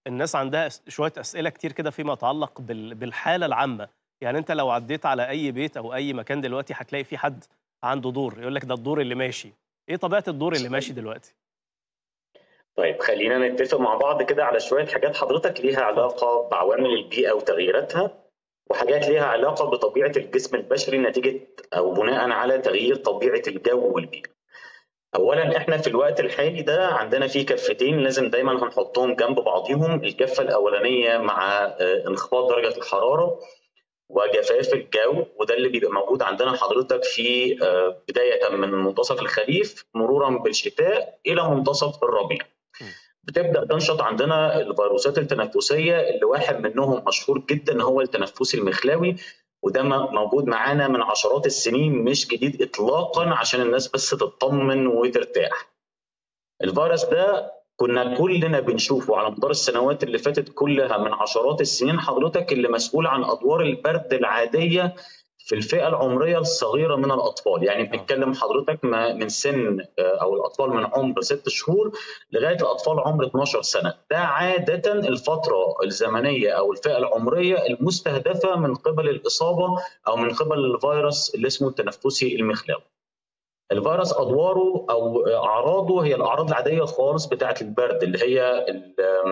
الناس عندها أس شوية أسئلة كتير كده فيما يتعلق بال بالحالة العامة، يعني أنت لو عدّيت على أي بيت أو أي مكان دلوقتي هتلاقي في حد عنده دور، يقول لك ده الدور اللي ماشي، إيه طبيعة الدور اللي ماشي دلوقتي؟ طيب خلّينا نتّفق مع بعض كده على شوية حاجات حضرتك ليها اتفضل. علاقة بعوامل البيئة وتغييراتها، وحاجات ليها علاقة بطبيعة الجسم البشري نتيجة أو بناءً على تغيير طبيعة الجو والبيئة. أولًا إحنا في الوقت الحالي ده عندنا في كفتين لازم دايمًا هنحطهم جنب بعضيهم، الكفة الأولانية مع آآ انخفاض درجة الحرارة وجفاف الجو، وده اللي بيبقى موجود عندنا حضرتك في آآ بدايةً من منتصف الخريف مرورًا بالشتاء إلى منتصف الربيع. إمم. بتبدأ تنشط عندنا الفيروسات التنفسية اللي واحد منهم مشهور جدًا هو التنفسي المخلوي، وده م موجود معانا من عشرات السنين مش جديد إطلاقًا عشان الناس بس تطمن وترتاح. الفيروس ده كنا كلنا بنشوفه على مدار السنوات اللي فاتت كلها من عشرات السنين حضرتك اللي مسؤول عن أدوار البرد العادية في الفئة العمرية الصغيرة من الأطفال، يعني آه. بنتكلم حضرتك ما من سن آآ أو الأطفال من عمر 6 شهور لغاية الأطفال عمر 12 سنة، ده عادةً الفترة الزمنية أو الفئة العمرية المستهدفة من قبل الإصابة أو من قبل الفيروس اللي اسمه التنفسي المخلوي. الفيروس أدواره أو أعراضه هي الأعراض العادية خالص بتاعة البرد اللي هي ال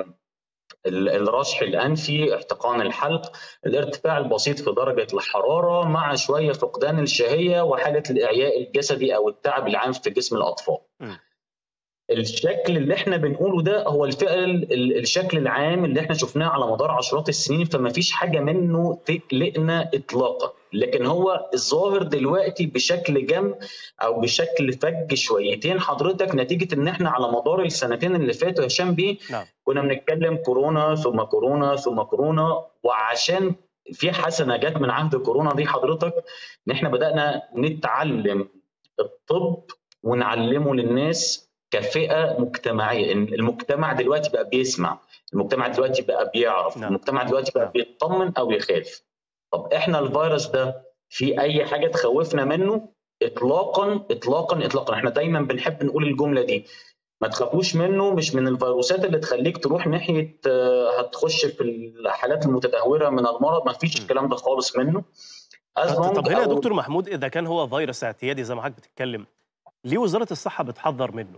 ال الرشح الأنفي، احتقان الحلق، الارتفاع البسيط في درجة الحرارة مع شوية فقدان الشهية وحالة الإعياء الجسدي أو التعب العام في جسم الأطفال. إمم. الشكل اللي إحنا بنقوله ده هو الفئة ال ال الشكل العام اللي إحنا شُفناه على مدار عشرات السنين، فما فيش حاجة منه تقلقنا إطلاقًا، لكن هو الظاهر دلوقتي بشكل جَم أو بشكل فَج شويتين حضرتك نتيجة إن إحنا على مدار السنتين اللي فاتوا يا هشام بيه نعم. كنا بنتكلم كورونا، ثم كورونا، ثم كورونا، وعشان في حسنة جات من عهد كورونا دي حضرتك إن إحنا بدأنا نتعلم الطب ونعلمه للناس كفئة مجتمعية، إن المجتمع دلوقتي بقى بيسمع، المجتمع دلوقتي بقى بيعرف، نعم. المجتمع دلوقتي بقى نعم. بيتطمن أو يخاف. طب إحنا الفيروس ده في أي حاجة تخوّفنا منه؟ إطلاقًا، إطلاقًا، إطلاقًا، إحنا دايمًا بنحب نقول الجملة دي، ما تخافوش منه مش من الفيروسات اللي تخلّيك تروح ناحية هتخش في الحالات المتدهورة من المرض، ما فيش إمم. الكلام ده خالص منه. as ط long طب هنا يا أو دكتور محمود إذا كان هو فيروس اعتيادي زي ما حضرتك بتتكلم، ليه وزارة الصحة بتحذّر منه؟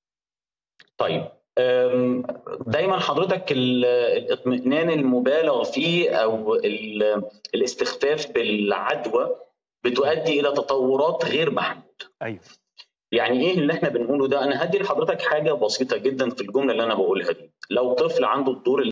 طيب، آمم دايمًا حضرتك ال الإطمئنان المُبالغ فيه أو ال الاستخفاف بالعدوى بتؤدي إلى تطورات غير محمودة. أيوه. يعني إيه اللي إحنا بنقوله ده؟ أنا هادّي لحضرتك حاجة بسيطة جدًا في الجملة اللي أنا باقولها دي، لو طفل عنده الدور